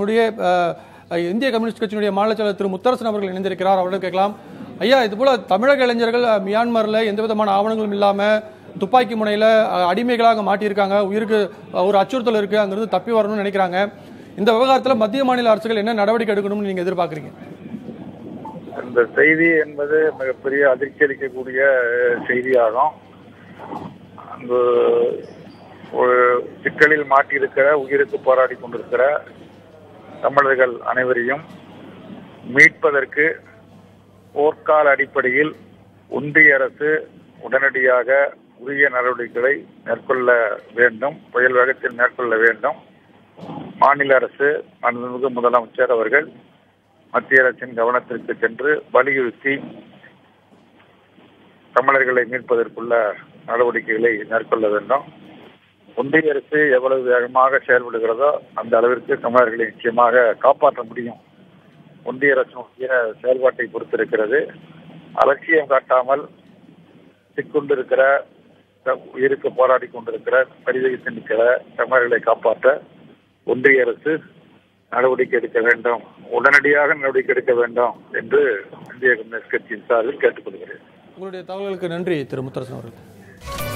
நம்முடைய அஹ், இந்திய கம்யூனிஸ்ட் கட்சியினுடைய மாநில செயலர் திரு முத்தரசன் அவர்கள் இணைந்திருக்கிறார் அவரிடம் கேட்கலாம் ஐயா இது போல தமிழக இளைஞர்கள் அஹ், மியான்மர்ல எந்த விதமான ஆவணங்களும் இல்லாம துப்பாக்கி முனையில அஹ், அடிமைகளாக மாட்டியிருக்காங்க உயிருக்கு அஹ், ஒரு அச்சுறுத்தல் இருக்கு அங்கிருந்து தப்பி வரணும்னு நினைக்கிறாங்க இந்த விவகாரத்துல மத்திய மாநில அரசுகள் என்ன நடவடிக்கை எடுக்கணும்னு நீங்க எதிர்பார்க்கறீங்க இந்த செய்தி என்பது மிகப்பெரிய அதிர்ச்சி அளிக்கக்கூடிய அஹ், செய்தியாகும் அந்த ஒரு சிக்கலில் மாட்டியிருக்கிற உயிருக்கு போராடி கொண்டிருக்கிற தமிழர்கள் அனைவரையும் மீட்பதற்கு போர்க்கால அடிப்படையில் ஒன்றிய அரசு உடனடியாக உரிய நடவடிக்கைகளை மேற்கொள்ள வேண்டும் புயல் வேகத்தில் மேற்கொள்ள வேண்டும் மாநில அரசு மாண்புமிகு முதலமைச்சர் அவர்கள் மத்திய அரசின் கவனத்திற்கு சென்று வலியுறுத்தி தமிழர்களை மீட்பதற்குள்ள நடவடிக்கைகளை மேற்கொள்ள வேண்டும் ஒன்றிய அரசு எவ்வளவு வேகமாக செயல்படுகிறதோ அந்த அளவிற்கு தமிழர்களை நிச்சயமாக காப்பாற்ற முடியும் ஒன்றிய அரசினுடைய செயல்பாட்டை பொறுத்திருக்கிறது அலட்சியம் காட்டாமல் சிக்கொண்டிருக்கிற த- உயிருக்கு போராடி கொண்டிருக்கிற பரிதவித்து நிற்கிற தமிழர்களை காப்பாற்ற ஒன்றிய அரசு நடவடிக்கை எடுக்க வேண்டும் உடனடியாக நடவடிக்கை எடுக்க வேண்டும் என்று இந்திய கம்யூனிஸ்ட் கட்சியின் சார்பில் கேட்டுக்கொள்கிறேன் உங்களுடைய தகவல்களுக்கு நன்றி திரு முத்தரசன் அவர்கள்